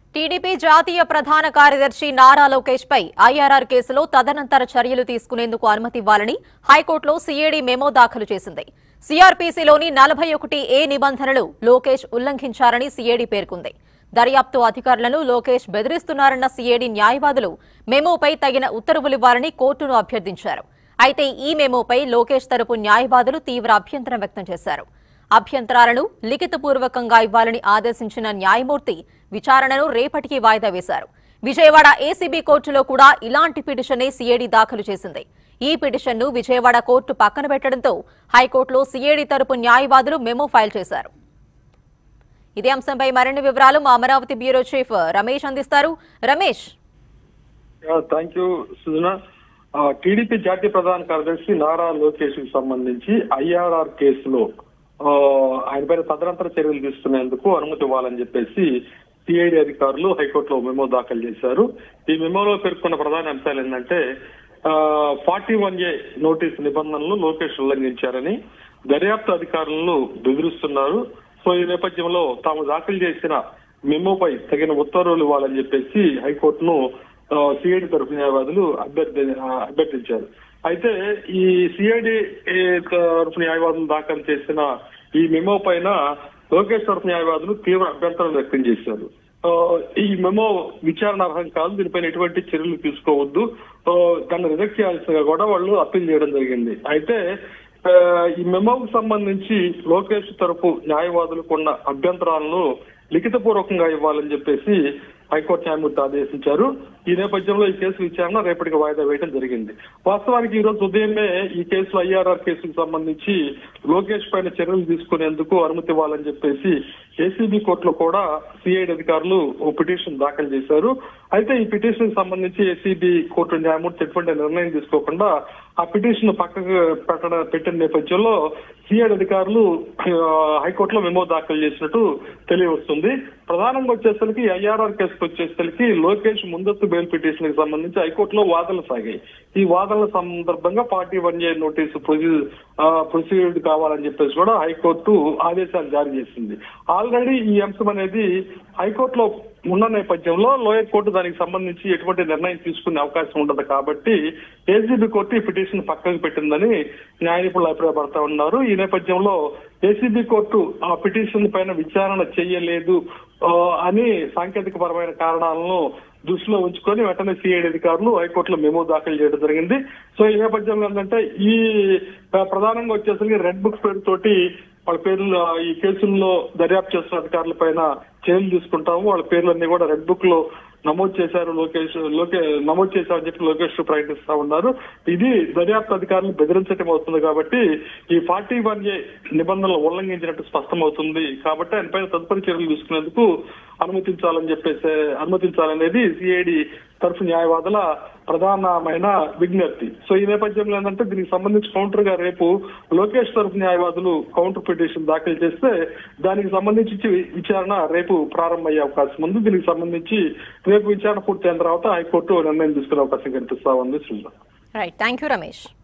TDP జాతీయ ప్రధాన కార్యదర్శి నారా లోకేష్ పై ఐఆర్ఆర్ కేసులో తదనంతర చర్యలు తీసుకునేందుకు అనుమతి ఇవ్వాలని హైకోర్టులో సీఏడీ మెమో దాఖలు చేసింది సీఆర్పీసీలోని నలభై ఒకటి ఏ నిబంధనలు లోకేష్ ఉల్లంఘించారని సీఏడీ పేర్కొంది దర్యాప్తు అధికారులను లోకేష్ బెదిరిస్తున్నారన్న సీఏడీ న్యాయవాదులు మెమోపై తగిన ఉత్తర్వులివ్వాలని కోర్టును అభ్యర్థించారు అయితే ఈ మెమోపై లోకేష్ తరపు న్యాయవాదులు తీవ్ర అభ్యంతరం వ్యక్తం చేశారు అభ్యంతరాలను లిఖితపూర్వకంగా ఇవ్వాలని ఆదేశించిన న్యాయమూర్తి విచారణను రేపటికి వాయిదా వేశారు విజయవాడ ఏసీబీ కోర్టులో కూడా ఇలాంటి పిటిషనే సీఏడీ దాఖలు చేసింది ఈ పిటిషన్ను విజయవాడ కోర్టు పక్కన పెట్టడంతో హైకోర్టులో సీఏడీ తరపు న్యాయవాదులు మెమో ఫైల్ చేశారు ఇదే అంశంపై మరిన్ని వివరాలు మా అమరావతి బ్యూరో చీఫ్ రమేష్ అందిస్తారు Ramesh thank you Sujana TDP జాతీయ ప్రధాన కార్యదర్శి నారా లోకేష్ కి సంబంధించి ఐఆర్ఆర్ కేసులో ఆ, ఆయన పైన తదనంతర చర్యలు తీసుకునేందుకు అనుమతి ఇవ్వాలని చెప్పేసి సిఐడి అధికారులు హైకోర్టులో మెమో దాఖలు చేశారు ఈ మెమోలో పేర్కొన్న ప్రధాన అంశాలు ఏంటంటే ఫార్టీ వన్ ఏ నోటీస్ నిబంధనలు లోకేష్ ఉల్లంఘించారని దర్యాప్తు అధికారులను బెదిరిస్తున్నారు సో ఈ నేపథ్యంలో తాము దాఖలు చేసిన మెమోపై తగిన ఉత్తర్వులు ఇవ్వాలని చెప్పేసి హైకోర్టును సిఐడి తరఫు న్యాయవాదులు అభ్యర్థి ఆ, అభ్యర్థించారు అయితే ఈ సిఐడి తరఫు న్యాయవాదులు దాఖలు చేసిన ఈ మెమో పైన లోకేష్ తరఫు న్యాయవాదులు తీవ్ర అభ్యంతరం వ్యక్తం చేశారు ఆ, ఈ మెమో విచారణ అర్హం కాదు దీనిపైన ఎటువంటి చర్యలు తీసుకోవద్దు ఆ, దాన్ని రిజెక్ట్ చేయాల్సిందిగా కూడా వాళ్ళు అప్పీల్ చేయడం జరిగింది అయితే ఆ, ఈ మెమోకు సంబంధించి లోకేష్ తరపు న్యాయవాదులకు ఉన్న అభ్యంతరాలను లిఖితపూర్వకంగా ఇవ్వాలని చెప్పేసి హైకోర్టు న్యాయమూర్తి ఆదేశించారు ఈ నేపథ్యంలో ఈ కేసు విచారణ రేపటికి వాయిదా వేయడం జరిగింది వాస్తవానికి ఈ రోజు ఉదయమే ఈ కేసులో ఐఆర్ఆర్ కేసుకు సంబంధించి లోకేష్ పైన చర్యలు తీసుకునేందుకు అనుమతి ఇవ్వాలని చెప్పేసి ఏసీబీ కోర్టులో కూడా సిఐడి అధికారులు ఓ పిటిషన్ దాఖలు చేశారు అయితే ఈ పిటిషన్ సంబంధించి ఏసీబీ కోర్టు న్యాయమూర్తి ఎటువంటి నిర్ణయం తీసుకోకుండా ఆ పిటిషన్ పక్కకు పెట్టడం పెట్టిన నేపథ్యంలో సిఐడి అధికారులు ఆ, హైకోర్టులో మెమో దాఖలు చేసినట్టు తెలియవస్తుంది ప్రధానంగా వచ్చేసరికి ఐఆర్ఆర్ కేసుకు వచ్చేసరికి లోకేష్ ముందస్తు బెయిల్ పిటిషన్ కి సంబంధించి హైకోర్టులో వాదనలు సాగాయి ఈ వాదనల సందర్భంగా party one A notice proceed కావాలని చెప్పేసి కూడా హైకోర్టు ఆదేశాలు జారీ చేసింది ఆల్రెడీ ఈ అంశం అనేది హైకోర్టులో ఉన్న నేపథ్యంలో లోయర్ కోర్టు దానికి సంబంధించి ఎటువంటి నిర్ణయం తీసుకునే అవకాశం ఉండదు కాబట్టి ఏసీబీ కోర్టు ఈ పిటిషన్ పక్కకు పెట్టిందని న్యాయ నిపుణులు అభిప్రాయపడతా ఉన్నారు ఈ నేపథ్యంలో ఏసీబీ కోర్టు ఆ పిటిషన్ పైన విచారణ చేయలేదు ఆ, అని సాంకేతిక పరమైన కారణాలను దృష్టిలో ఉంచుకొని వెంటనే సిఐడి అధికారులు హైకోర్టులో మెమో దాఖలు చేయడం జరిగింది సో ఈ నేపథ్యంలో ఏంటంటే ఈ ఆ, ప్రధానంగా వచ్చేసరికి రెడ్ బుక్ పేరు తోటి వాళ్ళ పేర్లు ఆ, ఈ కేసుల్లో దర్యాప్తు చేస్తున్న అధికారుల పైన చర్యలు తీసుకుంటాము వాళ్ళ పేర్లన్నీ కూడా రెడ్ బుక్ లో నమోదు చేశారు లోకేష్ లోకే నమోదు చేశారని చెప్పి లోకేష్ ప్రకటిస్తా ఉన్నారు ఇది దర్యాప్తు అధికారులను బెదిరించడం అవుతుంది కాబట్టి ఈ ఫార్టీ వన్ ఏ నిబంధనలు ఉల్లంఘించినట్టు స్పష్టమవుతుంది కాబట్టి ఆయన పైన తదుపరి చర్యలు తీసుకునేందుకు అనుమతించాలని చెప్పేసి అనుమతించాలనేది సిఐడి తరఫు న్యాయవాదుల ప్రధానమైన విజ్ఞప్తి సో ఈ నేపథ్యంలో ఏంటంటే దీనికి సంబంధించి కౌంటర్ గా రేపు లోకేష్ తరఫు న్యాయవాదులు కౌంటర్ పిటిషన్ దాఖలు చేస్తే దానికి సంబంధించి విచారణ రేపు ప్రారంభమయ్యే అవకాశం ఉంది దీనికి సంబంధించి రేపు విచారణ పూర్తయిన తర్వాత హైకోర్టు నిర్ణయం తీసుకునే అవకాశం కనిపిస్తా ఉంది Sridhar right thank you Ramesh